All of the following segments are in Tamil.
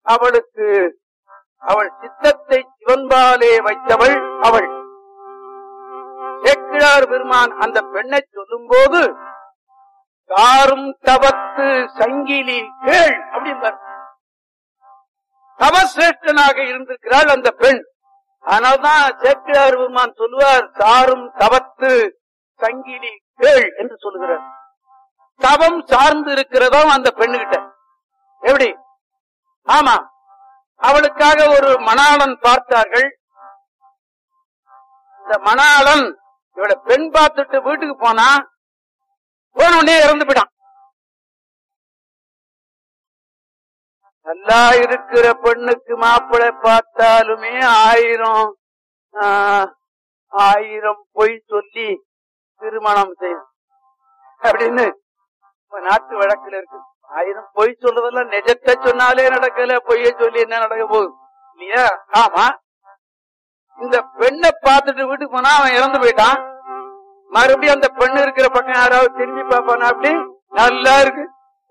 அவளுக்கு அவள் சித்தத்தை சிவன்பாலே வைத்தவள் அவள் சேக்கிழார் பெருமான் அந்த பெண்ணை சொல்லும்போது காரும் தவத்து சங்கிலி கேள் அப்படிம்பார் தவசிரேஷ்டனாக இருந்திருக்கிறாள் அந்த பெண் ஆனால்தான் சேக்கிழார் பெருமான் சொல்லுவார் சாரும் தவத்து சங்கிலி கேள் என்று சொல்லுகிறார் தவம் சார்ந்து இருக்கிறதாம் அந்த பெண்ணுகிட்ட எப்படி ஆமா அவளுக்காக ஒரு மணாளன் பார்த்தார்கள் இந்த மணாளன் இவளை பெண் பார்த்துட்டு வீட்டுக்கு போனா போன உடனே இறந்து போயிட்டான் நல்லா இருக்கிற பெண்ணுக்கு மாப்பிள்ளை பார்த்தாலுமே ஆயிரம் ஆ, ஆயிரம் பொய் சொல்லி திருமணம் செய்யும் அப்படின்னு இப்ப நாட்டு வழக்குல இருக்கு ஆயிரம் பொய் சொல்றதெல்லாம் நிஜத்தை சொன்னாலே நடக்கல பொய்ய சொல்லி என்ன நடக்க போகுது இல்லையா ஆமா இந்த பெண்ணை பார்த்துட்டு வீட்டுக்கு போனா அவன் இறந்து போயிட்டான் மறுபடியும் அந்த பெண்ணு இருக்கிற பக்கம் யாராவது திரும்பி பார்ப்பானா அப்படி நல்லா இருக்கு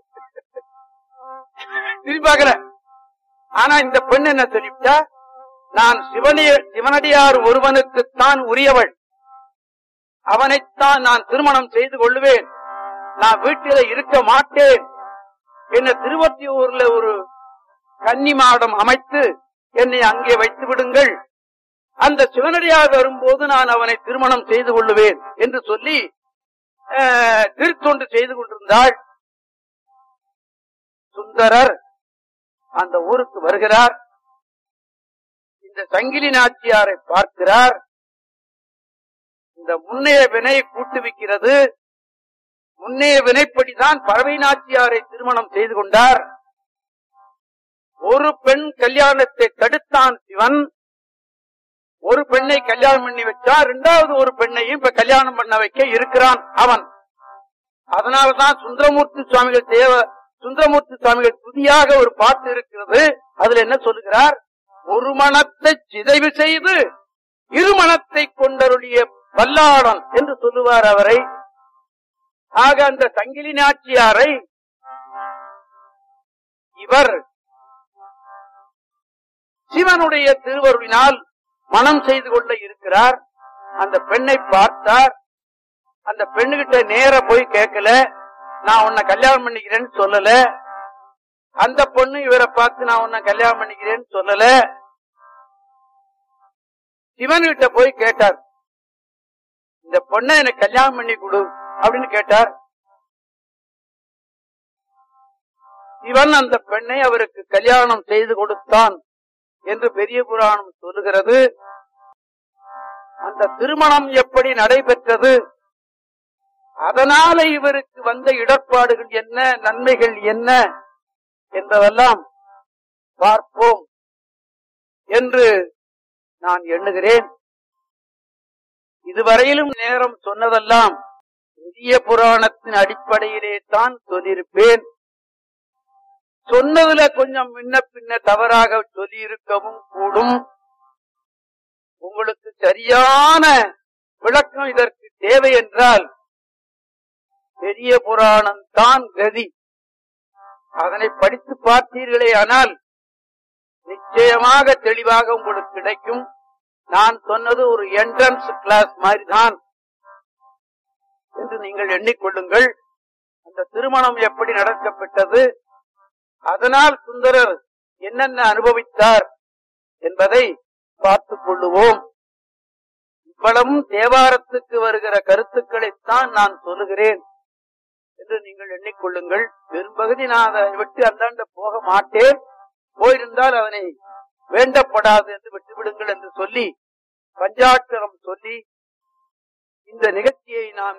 திரும்பி பார்க்கல ஆனா இந்த பெண் என்ன சொல்லிவிட்டா நான் சிவனிய சிவனடியார் ஒருவனுக்குத்தான் உரியவள் அவனைத்தான் நான் திருமணம் செய்து கொள்ளுவேன் நான் வீட்டில இருக்க மாட்டேன் என்ன திருவத்தியூர்ல ஒரு கன்னி மாடம் அமைத்து என்னை அங்கே வைத்து விடுங்கள் அந்த சிவனடியார் வரும்போது நான் அவனை திருமணம் செய்து கொள்ளுவேன் என்று சொல்லி அஹ், திருத்தொண்டு செய்து கொண்டிருந்தாள் சுந்தரர் அந்த ஊருக்கு வருகிறார் இந்த சங்கிலி நாச்சியாரை பார்க்கிறார் இந்த முன்னைய வினை கூட்டுவிக்கிறது முன்னைய வினைப்படிதான் பறவை நாச்சியாரை திருமணம் செய்து கொண்டார் ஒரு பெண் கல்யாணத்தை தடுத்தான் சிவன் ஒரு பெண்ணை கல்யாணம் பண்ணி வச்சா இரண்டாவது ஒரு பெண்ணையும் இப்ப கல்யாணம் பண்ண வைக்க இருக்கிறான் அவன் அதனாலதான் சுந்தரமூர்த்தி சுவாமிகள் தேவ சுந்தரமூர்த்தி சுவாமிகள் புதியாக ஒரு பாட்டு இருக்கிறது அதுல என்ன சொல்லுகிறார் ஒரு மனத்தை சிதைவு செய்து இருமணத்தை கொண்டருடைய வல்லாளன் என்று சொல்லுவார் அவரை ஆக அந்த சங்கிலி நாச்சியாரை இவர் சிவனுடைய திருவருளினால் மனம் செய்து கொள்ள இருக்கிறார் அந்த பெண்ணை பார்த்தார் அந்த பெண்ணுகிட்ட நேர போய் கேட்கல நான் உன்னை கல்யாணம் பண்ணிக்கிறேன்னு சொல்லல அந்த பொண்ணு இவரை பார்த்து நான் உன்னை கல்யாணம் பண்ணிக்கிறேன்னு சொல்லல சிவன்கிட்ட போய் கேட்டார் இந்த பொண்ணை எனக்கு கல்யாணம் பண்ணி கொடு அப்படின்னு கேட்டார் சிவன் அந்த பெண்ணை அவருக்கு கல்யாணம் செய்து கொடுத்தான் என்று பெரிய புராணம் சொல்லுகிறது அந்த திருமணம் எப்படி நடைபெற்றது அதனால இவருக்கு வந்த இடர்பாடுகள் என்ன நன்மைகள் என்ன என்பதெல்லாம் பார்ப்போம் என்று நான் எண்ணுகிறேன் இதுவரையிலும் நேரம் சொன்னதெல்லாம் பெரிய புராணத்தின் அடிப்படையிலே தான் சொல்லியிருப்பேன் சொன்னதுல கொஞ்சம் முன்ன பின்ன தவறாக சொல்லியிருக்கவும் கூடும் உங்களுக்கு சரியான விளக்கம் இதற்கு தேவை என்றால் பெரிய புராணம் தான் கதி அதனை படித்து பார்த்தீர்களே ஆனால் நிச்சயமாக தெளிவாக உங்களுக்கு கிடைக்கும் நான் சொன்னது ஒரு என்ட்ரன்ஸ் கிளாஸ் மாதிரி தான் என்று நீங்கள் எண்ணிக்கொள்ளுங்கள் அந்த திருமணம் எப்படி நடக்கப்பட்டது அதனால் சுந்தரர் என்னென்ன அனுபவித்தார் என்பதை பார்த்துக் கொள்ளுவோம் இவ்வளவும் தேவாரத்துக்கு வருகிற கருத்துக்களைத்தான் நான் சொல்லுகிறேன் என்று நீங்கள் எண்ணிக்கொள்ளுங்கள் பெரும்பகுதி நான் அதை விட்டு அந்தாண்ட போக மாட்டேன் போயிருந்தால் அவனை வேண்டப்படாது என்று விட்டுவிடுங்கள் என்று சொல்லி பஞ்சாட்சரம் சொல்லி இந்த நிகழ்ச்சியை நாம்